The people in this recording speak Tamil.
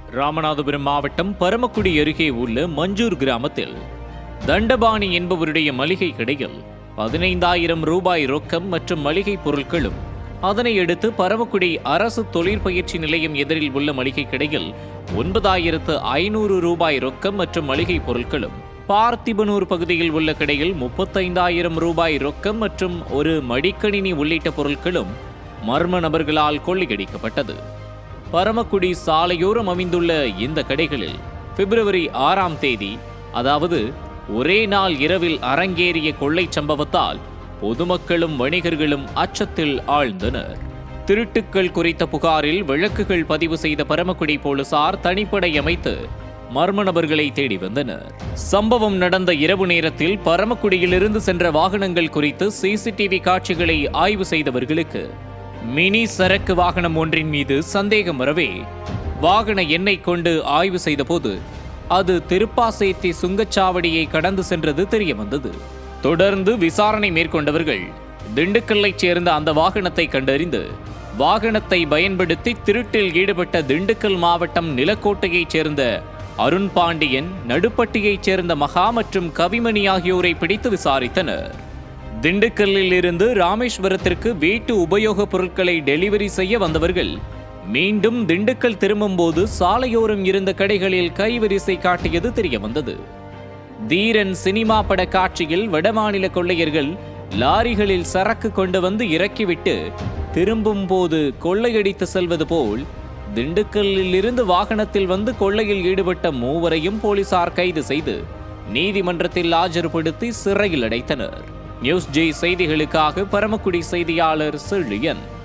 ராமநாதபுரம் மாவட்டம் பரமக்குடி அருகே உள்ள மஞ்சூர் கிராமத்தில் தண்டபாணி என்பவருடைய மளிகை கடையில் பதினைந்தாயிரம் ரூபாய் ரொக்கம் மற்றும் மளிகை பொருட்களும் அதனை அடுத்து பரமக்குடி அரசு தொழிற்பயிற்சி நிலையம் எதிரில் உள்ள மளிகை கடையில் ஒன்பதாயிரத்து ஐநூறு ரூபாய் ரொக்கம் மற்றும் மளிகை பொருட்களும் பார்த்திபனூர் பகுதியில் உள்ள கடையில் முப்பத்தைந்தாயிரம் ரூபாய் ரொக்கம் மற்றும் ஒரு மடிக்கணினி உள்ளிட்ட பொருட்களும் மர்ம நபர்களால் கொள்ளையடிக்கப்பட்டது பரமக்குடி சாலையோரம் அமைந்துள்ள இந்த கடைகளில் பிப்ரவரி ஆறாம் தேதி அதாவது ஒரே நாள் இரவில் அரங்கேறிய கொள்ளைச் சம்பவத்தால் பொதுமக்களும் வணிகர்களும் அச்சத்தில் ஆழ்ந்தனர் திருட்டுக்கள் குறித்த புகாரில் வழக்குகள் பதிவு செய்த பரமக்குடி போலீசார் தனிப்படை அமைத்து மர்ம நபர்களை தேடி வந்தனர் சம்பவம் நடந்த இரவு நேரத்தில் பரமக்குடியிலிருந்து சென்ற வாகனங்கள் குறித்து சிசிடிவி காட்சிகளை ஆய்வு செய்தவர்களுக்கு மினி சரக்கு வாகனம் ஒன்றின் மீது சந்தேகம் வரவே வாகன எண்ணை கொண்டு ஆய்வு செய்தபோது அது திருப்பாசேத்தி சுங்கச்சாவடியை கடந்து சென்றது தெரிய வந்தது தொடர்ந்து விசாரணை மேற்கொண்டவர்கள் திண்டுக்கல்லைச் சேர்ந்த அந்த வாகனத்தை கண்டறிந்து வாகனத்தை பயன்படுத்தி திருட்டில் ஈடுபட்ட திண்டுக்கல் மாவட்டம் நிலக்கோட்டையைச் சேர்ந்த அருண் பாண்டியன் நடுப்பட்டியைச் சேர்ந்த மகா மற்றும் கவிமணி ஆகியோரை பிடித்து விசாரித்தனர் திண்டுக்கல்லில் இருந்து ராமேஸ்வரத்திற்கு வீட்டு உபயோகப் பொருட்களை டெலிவரி செய்ய வந்தவர்கள் மீண்டும் திண்டுக்கல் திரும்பும்போது சாலையோரம் இருந்த கடைகளில் கைவரிசை காட்டியது தெரிய வந்தது தீரன் சினிமா பட காட்சியில் வடமாநில கொள்ளையர்கள் லாரிகளில் சரக்கு கொண்டு வந்து இறக்கிவிட்டு திரும்பும் போது கொள்ளையடித்து செல்வது போல் திண்டுக்கல்லில் இருந்து வாகனத்தில் வந்து கொள்ளையில் ஈடுபட்ட மூவரையும் போலீசார் கைது செய்து நீதிமன்றத்தில் ஆஜர்படுத்தி சிறையில் அடைத்தனர் நியூஸ் ஜே செய்திகளுக்காக பரமக்குடி செய்தியாளர் செழியன்